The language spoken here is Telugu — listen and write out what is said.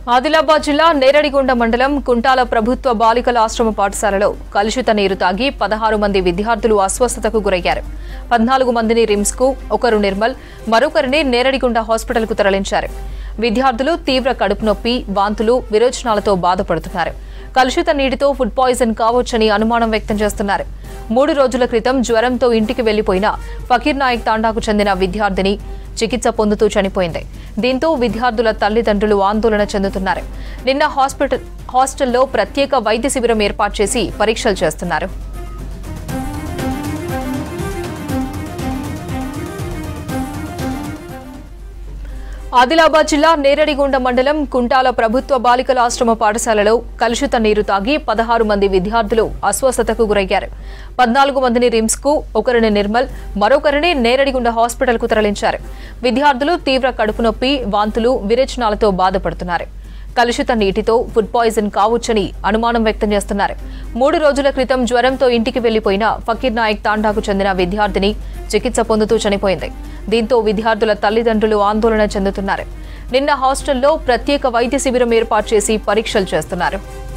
ఆదిలాబాద్ జిల్లా నేరడిగొండ మండలం కుంటాల ప్రభుత్వ బాలికల ఆశ్రమ పాఠశాలలో కలుషిత నీరు తాగి పదహారు మంది విద్యార్థులు అస్వస్థతకు గురయ్యారు పద్నాలుగు మందిని రిమ్స్ కు ఒకరు నిర్మల్ మరొకరిని నేరడిగొండ హాస్పిటల్ కు తరలించారు విద్యార్థులు తీవ్ర కడుపు నొప్పి వాంతులు విరోచనాలతో బాధపడుతున్నారు కలుషిత నీటితో ఫుడ్ పాయిజన్ కావచ్చని అనుమానం వ్యక్తం చేస్తున్నారు మూడు రోజుల క్రితం జ్వరంతో ఇంటికి వెళ్లిపోయిన ఫకీర్ నాయక్ తాండాకు చెందిన విద్యార్థిని చికిత్స పొందుతూ చనిపోయింది దీంతో విద్యార్థుల తల్లిదండ్రులు ఆందోళన చెందుతున్నారు నిన్న హాస్పిటల్ హాస్టల్లో ప్రత్యేక వైద్య శిబిరం ఏర్పాటు చేసి పరీక్షలు చేస్తున్నారు ఆదిలాబాద్ జిల్లా నేరడిగొండ మండలం కుంటాల ప్రభుత్వ బాలికల ఆశ్రమ పాఠశాలలో కలుషిత నీరు తాగి పదహారు మంది విద్యార్థులు అస్వస్థతకు గురయ్యారు పద్నాలుగు మందిని రిమ్స్ కు ఒకరిని నిర్మల్ మరొకరిని నేరడిగొండ హాస్పిటల్ కు తరలించారు విద్యార్థులు తీవ్ర కడుపు నొప్పి వాంతులు విరేచనాలతో బాధపడుతున్నారు కలుషిత నీటితో ఫుడ్ పాయిజన్ కావచ్చని అనుమానం వ్యక్తం చేస్తున్నారు మూడు రోజుల క్రితం జ్వరంతో ఇంటికి వెళ్లిపోయిన ఫకీర్ నాయక్ తాండాకు చెందిన విద్యార్థిని చికిత్స పొందుతూ చనిపోయింది దీంతో విద్యార్థుల తల్లిదండ్రులు ఆందోళన చెందుతున్నారు నిన్న హాస్టల్లో ప్రత్యేక వైద్య శిబిరం ఏర్పాటు చేసి పరీక్షలు చేస్తున్నారు